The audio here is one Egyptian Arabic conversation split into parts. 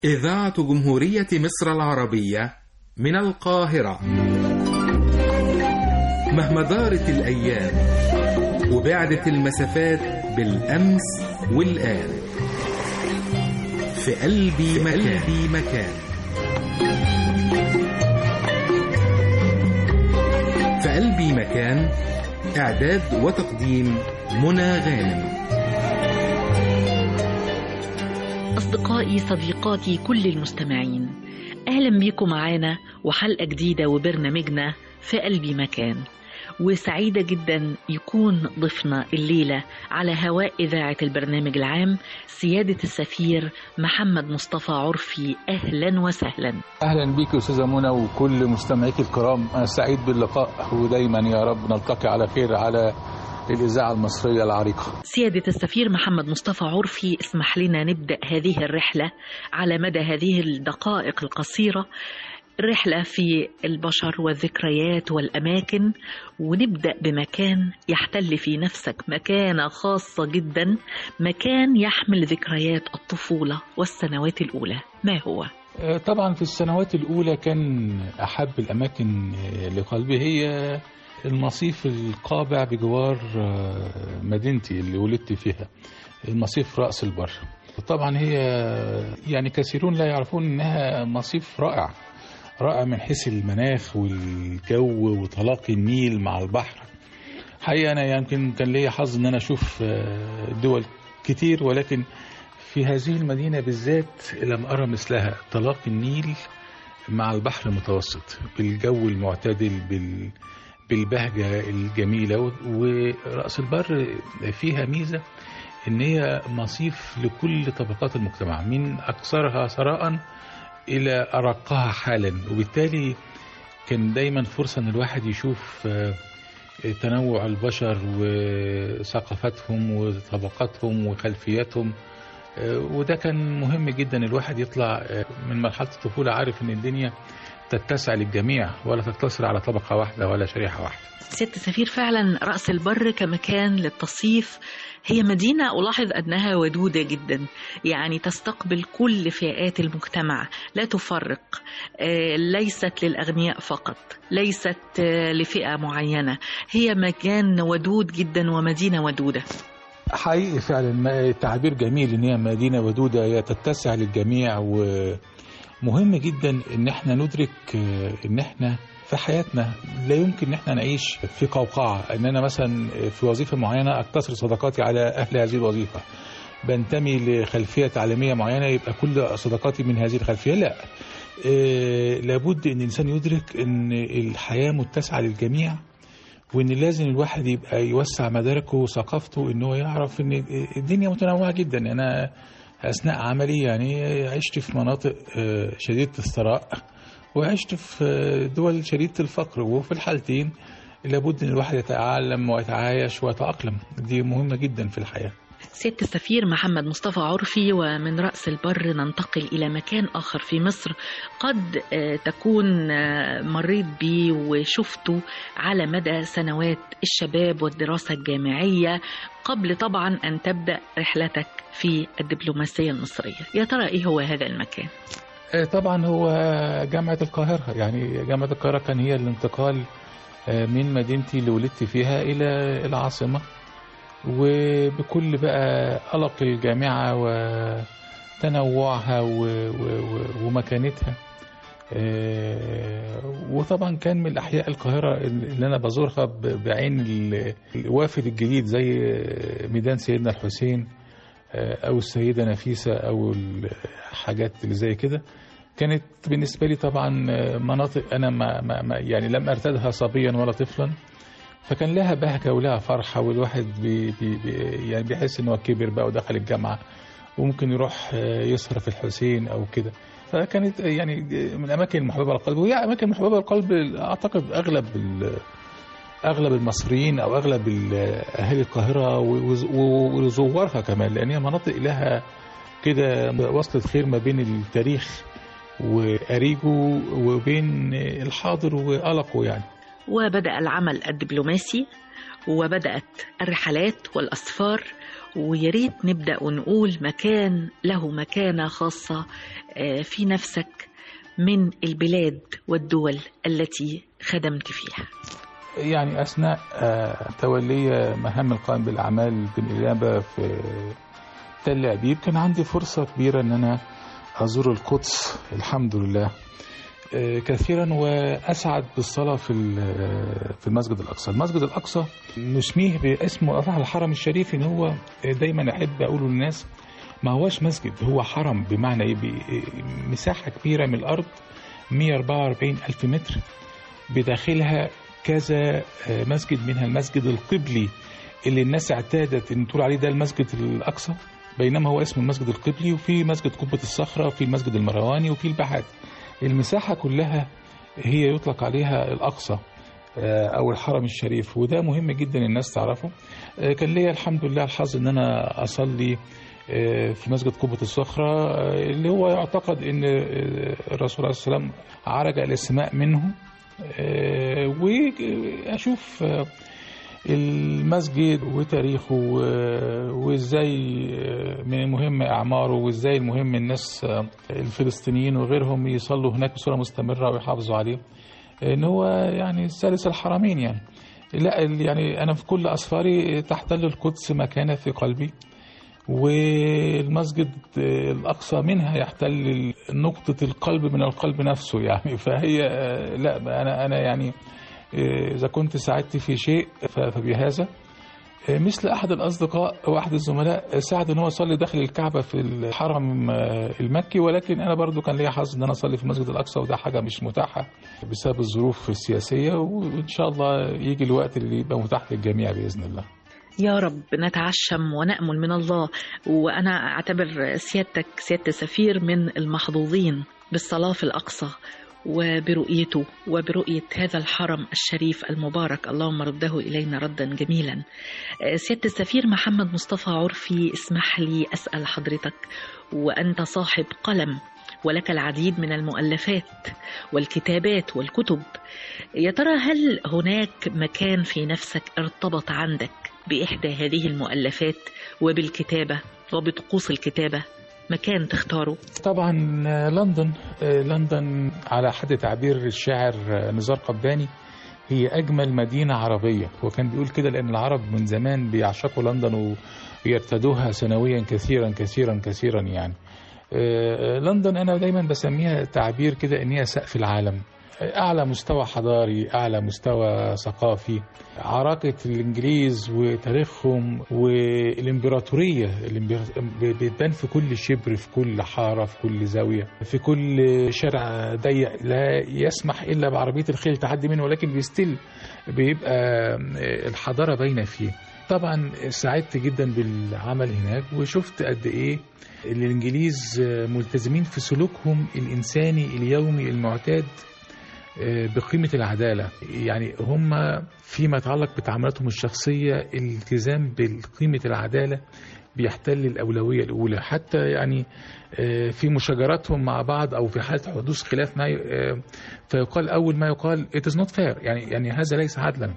إذاعة جمهورية مصر العربية من القاهرة مهما دارت الأيام وبعدت المسافات بالأمس والآن في قلبي مكان, قلبي مكان في قلبي مكان إعداد وتقديم منى غانم أصدقائي صديقاتي كل المستمعين أهلا بيكم معانا وحلقة جديدة وبرنامجنا في قلبي مكان وسعيدة جدا يكون ضيفنا الليلة على هواء إذاعة البرنامج العام سيادة السفير محمد مصطفى عرفي أهلا وسهلا اهلا بيك يا استاذه منى وكل مستمعيك الكرام انا سعيد باللقاء ودايما يا رب نلتقي على خير على الاذاعه المصريه العريقه سيادة السفير محمد مصطفى عرفي اسمح لنا نبدأ هذه الرحلة على مدى هذه الدقائق القصيرة رحلة في البشر والذكريات والأماكن ونبدأ بمكان يحتل في نفسك مكانة خاصة جدا مكان يحمل ذكريات الطفولة والسنوات الأولى ما هو؟ آه، طبعا في السنوات الاولى كان احب الاماكن آه، لقلبي هي المصيف القابع بجوار آه، مدينتي اللي ولدت فيها المصيف رأس البر طبعا هي يعني كثيرون لا يعرفون انها مصيف رائع رائع من حيث المناخ والجو وتلاقي النيل مع البحر حقيقة أنا يمكن كان ليا حظ إن أنا أشوف آه، دول كتير ولكن في هذه المدينة بالذات لم أرى مثلها تلاقي النيل مع البحر المتوسط بالجو المعتدل بال بالبهجة الجميلة و- ورأس البر فيها ميزة إن هي مصيف لكل طبقات المجتمع من أكثرها ثراء إلى أرقها حالا وبالتالي كان دايما فرصة إن الواحد يشوف آه، تنوع البشر وثقافتهم وطبقاتهم وخلفياتهم آه، وده كان مهم جدا الواحد يطلع آه، من مرحلة الطفولة عارف إن الدنيا تتسع للجميع ولا تقتصر على طبقة واحدة ولا شريحة واحدة سيادة السفير فعلا رأس البر كمكان للتصيف هي مدينة ألاحظ أنها ودودة جدا يعني تستقبل كل فئات المجتمع لا تفرق آه، ليست للأغنياء فقط ليست آه، لفئة معينة هي مكان ودود جدا ومدينة ودودة حقيقي فعلا ما- تعبير جميل ان هي مدينه ودوده هي تتسع للجميع ومهم جدا ان احنا ندرك آه، ان احنا في حياتنا لا يمكن ان احنا نعيش في قوقعه ان انا مثلا في وظيفه معينه اقتصر صداقاتي على اهل هذه الوظيفه بنتمي لخلفيه تعليميه معينه يبقى كل صداقاتي من هذه الخلفيه لا آه، لابد ان الانسان يدرك ان الحياه متسعه للجميع وان لازم الواحد يبقى يوسع مداركه وثقافته ان هو يعرف ان الدنيا متنوعه جدا انا اثناء عملي يعني عشت في مناطق آه، شديده الثراء وعشت في آه، دول شديده الفقر وفي الحالتين لابد ان الواحد يتعلم ويتعايش ويتاقلم دي مهمه جدا في الحياه سيادة السفير محمد مصطفى عرفي ومن رأس البر ننتقل إلى مكان آخر في مصر قد آه، تكون آه، مريت به وشفته على مدى سنوات الشباب والدراسة الجامعية قبل طبعا أن تبدأ رحلتك في الدبلوماسية المصرية يا ترى إيه هو هذا المكان؟ آه، طبعا هو جامعة القاهرة يعني جامعة القاهرة كان هي الانتقال آه، من مدينتي اللي ولدت فيها إلى العاصمة وبكل بقى قلق الجامعة وتنوعها و- و- و- ومكانتها آه، وطبعا كان من الأحياء القاهرة اللي أنا بزورها ب- بعين ال- الوافد الجديد زي ميدان سيدنا الحسين آه، أو السيدة نفيسة أو الحاجات اللي زي كده كانت بالنسبة لي طبعا مناطق أنا ما ما ما يعني لم أرتدها صبيا ولا طفلا فكان لها بهجة ولها فرحة والواحد بي بي بي يعني بيحس إن هو كبر بقى ودخل الجامعة وممكن يروح آه، يسهر في الحسين أو كده فكانت يعني من الأماكن المحببة للقلب وهي أماكن محببة للقلب أعتقد أغلب ال- اغلب المصريين او اغلب ال- اهالي القاهره وز- و- وزوارها كمان لان هي مناطق لها كده وصلة خير ما بين التاريخ واريجه وبين الحاضر وقلقه يعني وبدأ العمل الدبلوماسي وبدأت الرحلات والأسفار ويا ريت نبدأ ونقول مكان له مكانة خاصة آه، في نفسك من البلاد والدول التي خدمت فيها يعني أثناء آه، تولي مهام القائم بالأعمال بالإجابة في تل أبيب كان عندي فرصة كبيرة أن أنا أزور القدس الحمد لله آه، كثيرا وأسعد بالصلاة في ال- في المسجد الأقصى المسجد الأقصى نسميه باسمه الحرم الشريف إن هو دايما أحب أقوله للناس ما هوش مسجد هو حرم بمعنى إيه بي- مساحة كبيرة من الأرض 144 ألف متر بداخلها كذا آه، مسجد منها المسجد القبلي اللي الناس اعتادت ان تقول عليه ده المسجد الاقصى بينما هو اسمه المسجد القبلي وفي مسجد قبة الصخرة وفي المسجد المرواني وفي البحات المساحة كلها هي يطلق عليها الأقصى آه، أو الحرم الشريف وده مهم جدا الناس تعرفه آه، كان ليا الحمد لله الحظ إن أنا أصلي آه، في مسجد قبة الصخرة آه، اللي هو يعتقد إن آه، الرسول عليه السلام عرج إلى السماء منه آه، واشوف آه، المسجد وتاريخه و- وازاي آه، من المهم اعماره وازاي المهم الناس آه، الفلسطينيين وغيرهم يصلوا هناك بصوره مستمره ويحافظوا عليه ان هو يعني ثالث الحرمين يعني لا ال- يعني انا في كل اسفاري تحتل القدس مكانه في قلبي والمسجد آه، الأقصى منها يحتل نقطة القلب من القلب نفسه يعني فهي آه، لا أنا أنا يعني آه، إذا كنت ساعدت في شيء ف- فبهذا آه، مثل أحد الأصدقاء وأحد الزملاء ساعد إن هو يصلي داخل الكعبة في الحرم آه، المكي ولكن أنا برضو كان ليا حظ إن أنا أصلي في المسجد الأقصى وده حاجة مش متاحة بسبب الظروف السياسية وإن شاء الله يجي الوقت اللي يبقى متاح للجميع بإذن الله يا رب نتعشم ونأمل من الله وأنا أعتبر سيادتك سيادة سفير من المحظوظين بالصلاة في الأقصى وبرؤيته وبرؤية هذا الحرم الشريف المبارك اللهم رده إلينا ردا جميلا سيادة السفير محمد مصطفى عرفي اسمح لي أسأل حضرتك وأنت صاحب قلم ولك العديد من المؤلفات والكتابات والكتب يا ترى هل هناك مكان في نفسك ارتبط عندك بإحدى هذه المؤلفات وبالكتابة وبطقوس الكتابة مكان تختاره طبعا آه، لندن آه، لندن على حد تعبير الشاعر آه، نزار قباني هي أجمل مدينة عربية هو كان بيقول كده لأن العرب من زمان بيعشقوا لندن و- ويرتدوها سنويا كثيرا كثيرا كثيرا يعني آه، لندن أنا دايما بسميها تعبير كده إن هي سقف العالم أعلى مستوى حضاري أعلى مستوى ثقافي عراقة الإنجليز وتاريخهم والإمبراطورية الإمبرا- بتبان في كل شبر في كل حارة في كل زاوية في كل شارع ضيق لا يسمح إلا بعربية الخيل تعدي منه ولكن بيستل بيبقى الحضارة باينة فيه طبعا سعدت جدا بالعمل هناك وشفت قد ايه الانجليز ملتزمين في سلوكهم الانساني اليومي المعتاد بقيمة العدالة يعني هم فيما يتعلق بتعاملاتهم الشخصية الالتزام بقيمة العدالة بيحتل الأولوية الأولى حتى يعني في مشاجراتهم مع بعض أو في حالة حدوث خلاف ما فيقال أول ما يقال it is not fair يعني يعني هذا ليس عدلا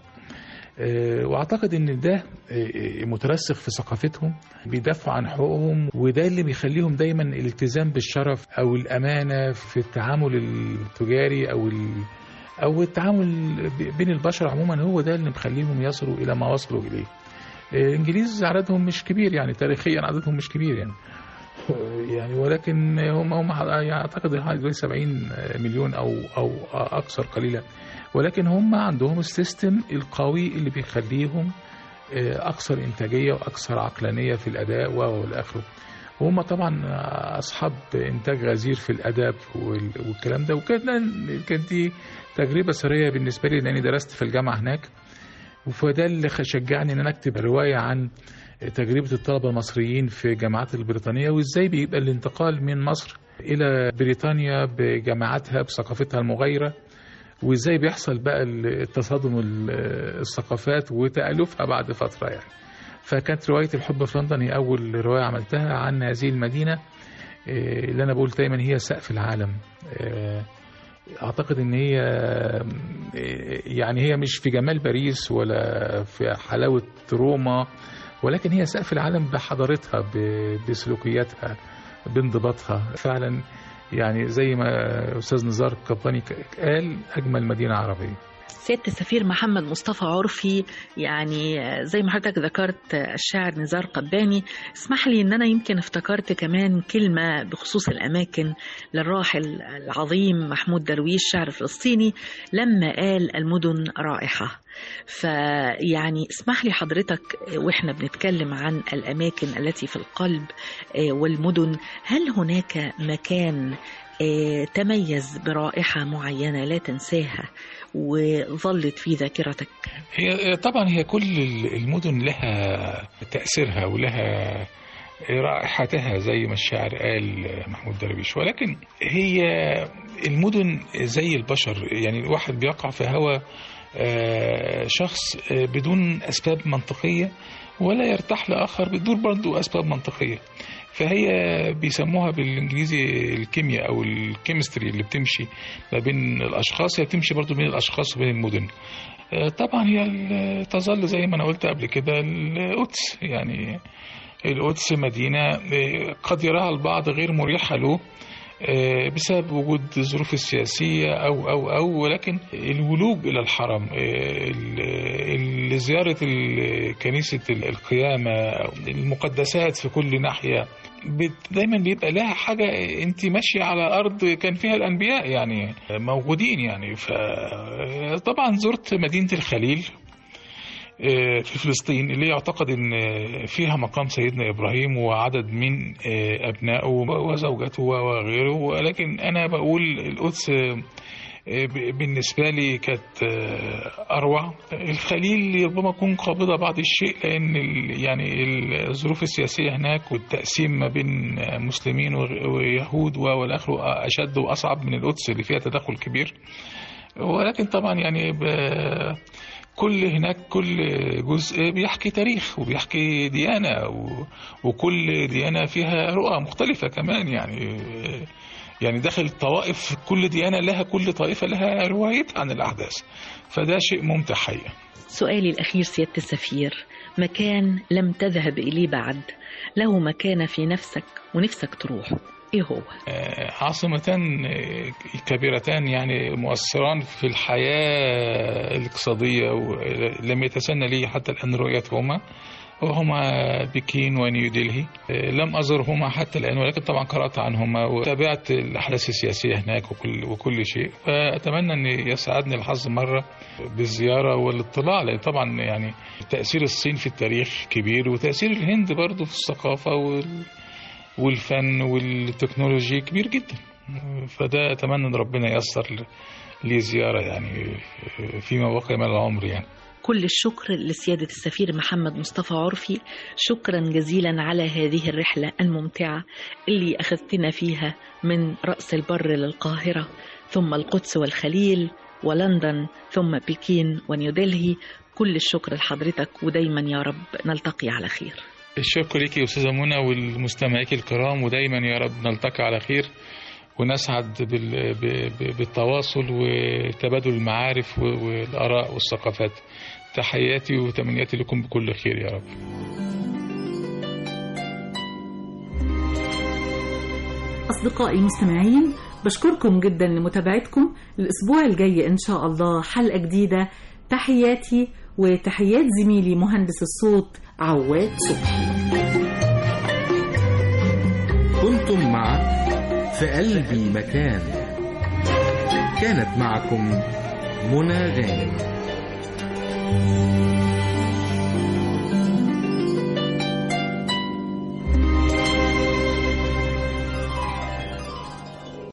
واعتقد ان ده مترسخ في ثقافتهم بيدافعوا عن حقوقهم وده اللي بيخليهم دايما الالتزام بالشرف او الامانه في التعامل التجاري او او التعامل بين البشر عموما هو ده اللي مخليهم يصلوا الى ما وصلوا اليه. الانجليز عددهم مش كبير يعني تاريخيا عددهم مش كبير يعني. يعني ولكن هم هم يعني اعتقد حوالي 70 مليون او او اكثر قليلا ولكن هم عندهم السيستم القوي اللي بيخليهم اكثر انتاجيه واكثر عقلانيه في الاداء والى اخره وهم طبعا اصحاب انتاج غزير في الاداب والكلام ده وكان كانت دي تجربه سريه بالنسبه لي لاني درست في الجامعه هناك فده اللي شجعني ان انا اكتب روايه عن تجربه الطلبه المصريين في الجامعات البريطانيه وازاي بيبقى الانتقال من مصر الى بريطانيا بجامعاتها بثقافتها المغايره وازاي بيحصل بقى التصادم الثقافات وتألفها بعد فترة يعني فكانت رواية الحب في لندن هي أول رواية عملتها عن هذه المدينة اللي أنا بقول دايما هي سقف العالم أعتقد إن هي يعني هي مش في جمال باريس ولا في حلاوة روما ولكن هي سقف العالم بحضارتها ب- بسلوكياتها بانضباطها فعلا يعني زي ما استاذ نزار القباني ك- قال اجمل مدينه عربيه سيادة السفير محمد مصطفى عرفي يعني زي ما حضرتك ذكرت الشاعر نزار قباني اسمح لي ان انا يمكن افتكرت كمان كلمة بخصوص الاماكن للراحل العظيم محمود درويش شاعر فلسطيني لما قال المدن رائحة فيعني اسمح لي حضرتك واحنا بنتكلم عن الاماكن التي في القلب آه، والمدن هل هناك مكان آه، تميز برائحة معينة لا تنساها وظلت في ذاكرتك هي طبعا هي كل المدن لها تأثيرها ولها رائحتها زي ما الشاعر قال محمود درويش ولكن هي المدن زي البشر يعني الواحد بيقع في هوى آه، شخص آه، بدون أسباب منطقية ولا يرتاح لآخر بدون برضه أسباب منطقية فهي بيسموها بالانجليزي الكيمياء او الكيمستري اللي بتمشي ما بين الاشخاص هي بتمشي برضو بين الاشخاص وبين المدن آه، طبعا هي ال- تظل زي ما انا قلت قبل كده القدس يعني القدس مدينة آه، قد يراها البعض غير مريحة له آه، بسبب وجود الظروف السياسية أو أو أو ولكن الولوج إلى الحرم آه، ال- ال- زيارة ال- كنيسة ال- القيامة المقدسات في كل ناحية بت- دايما بيبقى لها حاجة انت ماشية على أرض كان فيها الأنبياء يعني موجودين يعني فطبعا زرت مدينة الخليل آه، في فلسطين اللي يعتقد ان فيها مقام سيدنا ابراهيم وعدد من آه، ابنائه وزوجته وغيره ولكن انا بقول القدس آه، ب- بالنسبة لي كانت آه، أروع الخليل ربما تكون قابضة بعض الشيء لأن ال- يعني الظروف السياسية هناك والتقسيم ما بين مسلمين وغ- ويهود والآخر أشد وأصعب من القدس اللي فيها تدخل كبير ولكن طبعا يعني ب- كل هناك كل جزء بيحكي تاريخ وبيحكي ديانة و- وكل ديانة فيها رؤى مختلفة كمان يعني يعني داخل الطوائف كل ديانة لها كل طائفة لها روايتها عن الأحداث فده شيء ممتع حقيقة سؤالي الأخير سيادة السفير مكان لم تذهب إليه بعد له مكانة في نفسك ونفسك تروحه إيه هو؟ آه، عاصمتان آه، كبيرتان يعني مؤثران في الحياة الاقتصادية ولم يتسنى لي حتى الآن رؤيتهما وهما بكين ونيودلهي آه، لم أزرهما حتى الآن ولكن طبعا قرأت عنهما وتابعت الأحداث السياسية هناك وكل, وكل شيء فأتمنى أن يسعدني الحظ مرة بالزيارة والاطلاع لأن طبعا يعني تأثير الصين في التاريخ كبير وتأثير الهند برضو في الثقافة وال والفن والتكنولوجي كبير جدا فده اتمنى ان ربنا ييسر لي زياره يعني فيما بقي من العمر يعني كل الشكر لسيادة السفير محمد مصطفى عرفي شكرا جزيلا على هذه الرحلة الممتعة اللي أخذتنا فيها من رأس البر للقاهرة ثم القدس والخليل ولندن ثم بكين ونيودلهي كل الشكر لحضرتك ودايما يا رب نلتقي على خير الشكر ليكي يا استاذه منى والمستمعيك الكرام ودايما يا رب نلتقي على خير ونسعد بال- ب- ب- بالتواصل وتبادل المعارف و- والاراء والثقافات تحياتي وتمنياتي لكم بكل خير يا رب أصدقائي المستمعين بشكركم جدا لمتابعتكم الأسبوع الجاي إن شاء الله حلقة جديدة تحياتي وتحيات زميلي مهندس الصوت عواد صبحي كنتم مع في قلبي مكان كانت معكم منى غانم